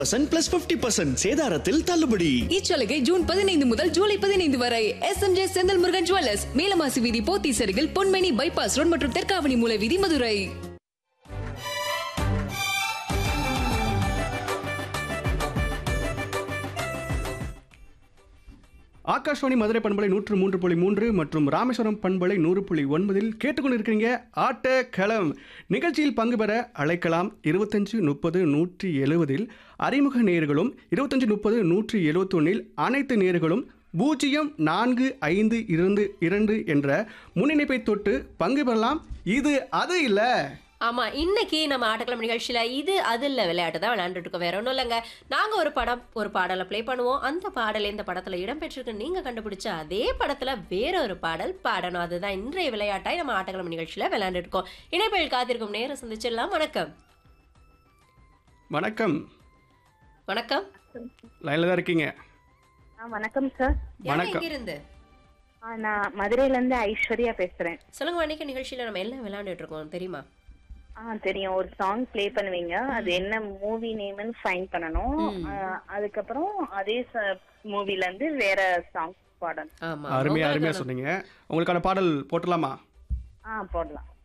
Percent plus fifty percent சேதாரத்தில் தள்ளுபடி இச்சலுகை ஜூன் பதினைந்து முதல் ஜூலை பதினைந்து வரை S M J Senthil Murugan jewellers Melamasi வீதி போத்தி சருகில் பொன்மணி பைபாஸ் ரோட் மற்றும் தெற்காவணி மூல வீதி மதுரை ஆகாஷ்வாணி மதுரை பண்பலை நூற்று மூன்று புள்ளி மூன்று மற்றும் ராமேஸ்வரம் பண்பலை நூறு புள்ளி ஒன்பதில் கேட்டுக்கொண்டிருக்கிறீங்க ஆட்ட களம் நிகழ்ச்சியில் பங்கு பெற அழைக்கலாம் இருபத்தஞ்சு முப்பது நூற்றி எழுவதில் அறிமுக நேர்களும் இருபத்தஞ்சு முப்பது நூற்றி எழுவத்தொன்னில் அனைத்து நேர்களும் பூஜ்ஜியம் நான்கு ஐந்து இரண்டு இரண்டு என்ற முன்னிணைப்பை தொட்டு பங்கு பெறலாம் இது அது இல்லை ஆமா இன்னைக்கு நம்ம ஆட்டக்கிழமை நிகழ்ச்சியில இது அது இல்ல விளையாட்டு தான் விளையாண்டுட்டு இருக்கோம் வேற ஒன்றும் இல்லைங்க நாங்க ஒரு படம் ஒரு பாடலை ப்ளே பண்ணுவோம் அந்த பாடல் இந்த படத்துல இடம்பெற்றிருக்கு நீங்க கண்டுபிடிச்ச அதே படத்துல வேற ஒரு பாடல் பாடணும் அதுதான் இன்றைய விளையாட்டாய் நம்ம ஆட்டக்கிழமை நிகழ்ச்சியில விளையாண்டுட்டு இருக்கோம் இணைப்பில் காத்திருக்கும் நேரம் சந்திச்சிடலாம் வணக்கம் வணக்கம் வணக்கம் லைனில் தான் இருக்கீங்க ஆ வணக்கம் சார் யார் வணக்கம். எங்க இருந்து ஆ, நான் மதுரையில இருந்து ஐஸ்வர்யா பேசுறேன் சொல்லுங்க அன்னைக்கு நிகழ்ச்சியில நம்ம எல்லாம் விளையாண்டுட்டு இருக்கோம் தெரியுமா ஆ தெரியும் ஒரு சாங் ப்ளே பண்ணுவீங்க அது என்ன மூவி நேம்னு ஃபைன் பண்ணணும் ஆ, அதுக்கப்புறம் அதே மூவில இருந்து வேற சாங் பாடணும் ஆமா அருமையா உங்களுக்கு அருமையா சொன்னீங்க உங்களுக்கான பாடல் போட்டலாமா ஆ போடலாம்